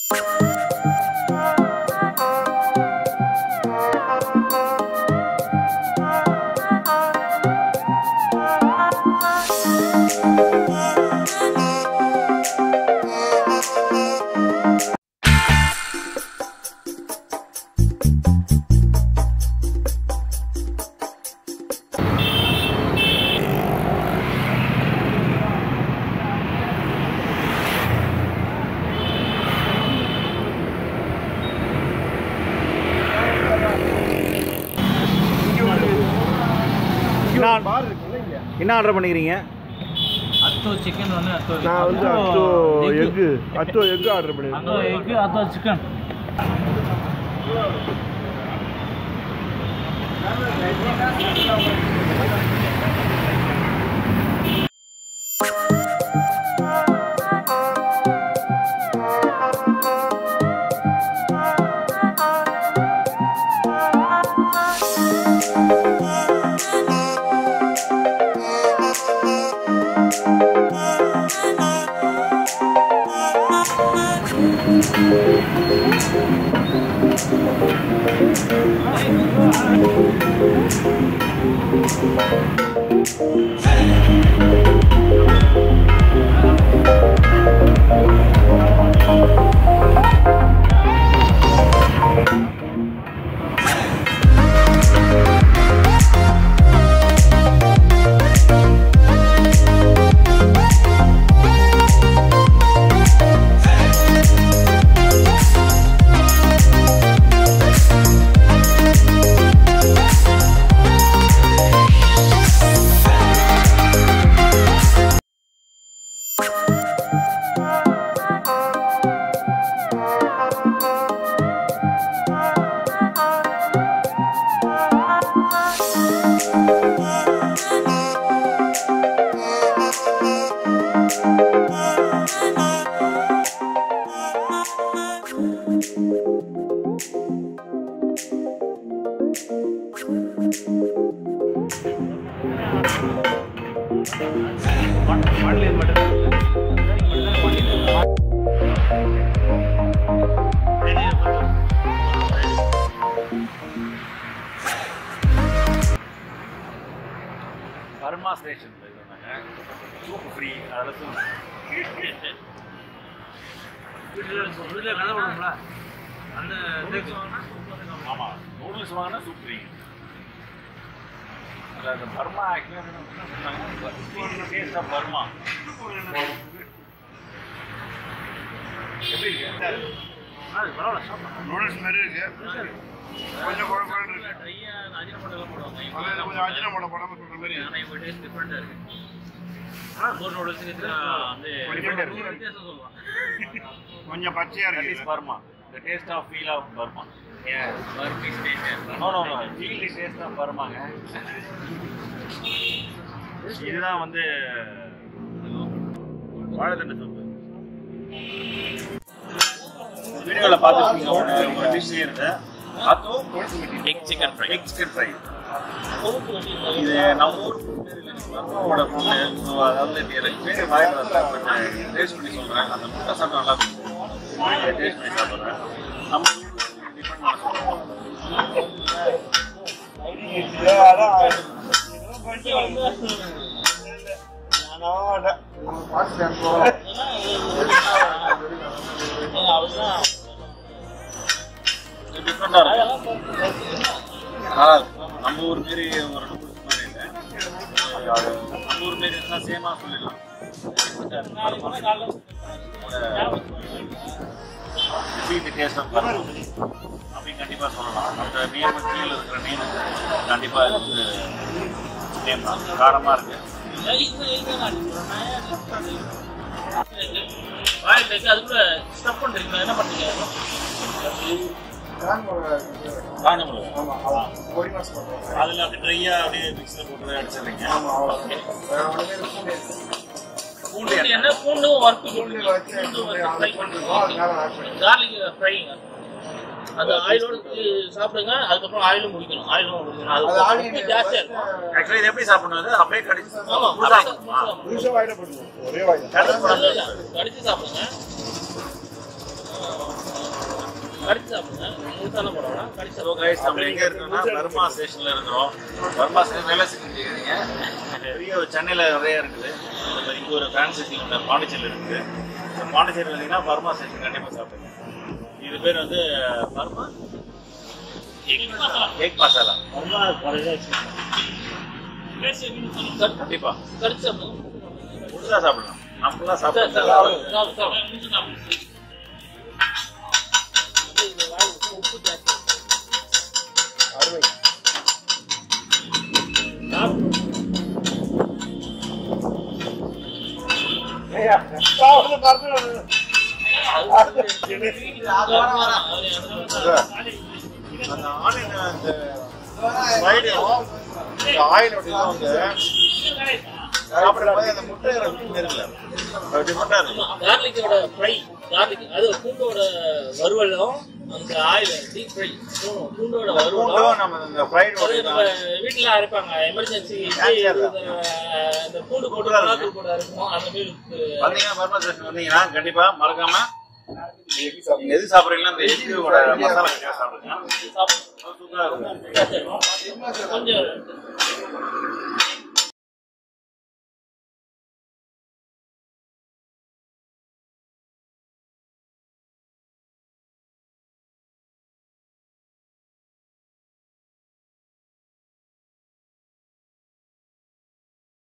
என்ன பார் இருக்குல்ல இங்க என்ன ஆர்டர் பண்ணிக்கிறீங்க ಹತ್ತು ಚಿಕನ್ ಒಂದು ಹತ್ತು நான் வந்து அச்சோ எக்கு அச்சோ எக்கு ஆர்டர் ಹತ್ತು பண்ணியிருக்கேன் ಎಗ್ ಹತ್ತು ಚಿಕನ್ பர்மா ஸ்டேஷன் போயிருந்தாங்க சூப் ஃப்ரீ அதில் சூப் அந்த ஆமாம் நூடுல்ஸ் வாங்கினா சூப் ஃப்ரீ அதில் அந்த பர்மா ஆக்சுவலாக என்ன சொன்னாங்க டேஸ்ட் ஆஃப் பர்மா எப்படி இருக்கு பரவாயில்ல சாப்பிடலாம் நூடுல்ஸ் மாதிரி இருக்கு கொஞ்சம் குழப்பம் இருக்கு ட்ரையாக அஜினமோட்டெல்லாம் போடுவாங்க அதில் கொஞ்சம் அஜினமோட படம் சொல்ற மாதிரி ஆனால் இப்போ டேஸ்ட் டிஃப்ரெண்ட்டாக இருக்கு ஆனால் ஒரு நூடுல்ஸுக்கு வந்து Different ஆ இருக்கு. வித்தியாசம் சொல்லுவாங்க கொஞ்சம் பச்சையா தட் இஸ் இருக்கு Burma the taste of feel of Burma பர்மி station no no no feel the taste of பர்மாங்க இதுதான் வந்து வாழைத்தண்டு சூப்பு வீடியோவில் பார்த்துருக்கீங்க ஒரு ஒரு டிஷ் செய்யறது அதுவும் egg chicken fry egg chicken fry இது நம்ம ஊர் அம்மாவோட ஃபுட்டு ஸோ அதாவது இது எனக்கு பேர் வாயில் வரல பட் டேஸ்ட் பண்ணி சொல்கிறேன் அந்த முட்டை சாப்பிட்டா நல்லா இருக்கும் டேஸ்ட் பண்ணி சாப்பிட்றேன் நம்ம டிஃபரெண்ட் பண்ண சொல்லுவோம் டிஃப்ரெண்டாக இருக்கும் நல்லா இருக்கும் நம்ம ஊர் மாரி ஒரு நூடுல்ஸ் மாதிரி இல்லை அது நம்ம ஊர் மாரி இருந்தால் சேமாக சொல்லிடலாம் தி டேஸ்ட் ஆஃப் அப்படி கண்டிப்பாக சொல்லலாம் அந்த நேம் கீழே இருக்கிற நேம் கண்டிப்பாக இது வந்து நேம் தான் காரமாக இருக்குது வாயில் வச்சு அதுக்குள்ள ஸ்டஃப் பண்ணிருக்கீங்க என்ன பண்ணீங்க காஞ்ச மிளகா அதில் அப்படியே ட்ரையாக அப்படியே மிக்ஸில் போட்டு அடிச்சிடுறீங்க பூண்டு பூண்டு எண்ணெய். என்ன பூண்டும் வறுத்து பூண்டு வறுத்து ஃப்ரை பண்ணுறீங்க கார்லிக் ஃப்ரைங்க அந்த ஆயிலோட சாப்பிடுங்க அதுக்கப்புறம் ஆயிலும் முடிக்கணும் ஆயிலும் முடிக்கணும் அது உப்பு ஜாஸ்தியாக இருக்கும் ஆக்சுவலி இது எப்படி சாப்பிடணும் இது அப்படியே கடிச்சு ஆமா முழுசா முழுசா- சாப்பிடணுமா? முழுசா. முழுசா வாயில போடுவோம் ஒரே வாயில கடிச்சு இல்ல, சாப்பிடணும். இல்ல, கடிச்சு சாப்பிடுங்க கடிச்சு சாப்பிடுங்க முழுசான படம் கடிச்சு ஹலோ கைஸ் நம்ம எங்க இருக்கோம்னா பர்மா ஸ்டேஷன்ல இருக்கிறோம் பர்மா ஸ்டேஷன் வேலை செஞ்சுருக்கீங்க பெரிய ஒரு சென்னையில நிறைய இருக்குது இந்த மாதிரி இங்க ஒரு ஃபேன்சி ஒன்று பாண்டிச்சேரியில் இருக்குது இந்த பாண்டிச்சேரி வந்தீங்கன்னா பர்மா ஸ்டேஷன் கண்டிப்பா சாப்பிடுங்க இது பேர் வந்து பர்மா எக் மசாலா கண்டிப்பா கடிச்சு சாப்பிடுங்க முழுசா சாப்பிடலாம் நம்மளாம் சார், சார், சாப்பிடலாம் சாப்பிடு, சாப்பிடு, சாப்பிடு. இது வாயில உப்பு ஜாஸ்தி. சாப்பிடு. அந்த ஆனியன் அந்த ஃப்ரைடும் இந்த ஆயிலோட வந்து சாப்பிடும்போது அந்த முட்டை இருக்குல்ல டிஃப்ரெண்டா இருக்கும் கார்லிக்கோட ஃப்ரை கார்லிக் அது பூண்டோட வறுவலும் அந்த ஆயில் டீப் ஃப்ரை பூண்டோட வறுவலும் பூண்டும் நம்ம இந்த ஃப்ரைட் அது நம்ம வீட்டுல அரைப்பாங்க எமர்ஜென்சி இந்த பூண்டு போட்டு மிளகாத்தூள் போட்டு அரைப்போம் அந்த மாதிரி இருக்கு. வந்தீங்கன்னா பர்மா ஸ்டேஷன் வந்தீங்கன்னா கண்டிப்பா மறக்காம நீங்க எது சாப்பிடுறீங்களோ அந்த எக்கோட மசாலா கண்டிப்பா சாப்பிடுங்க சாப்பிடு. சூப்பரா இருக்கும் கொஞ்சம்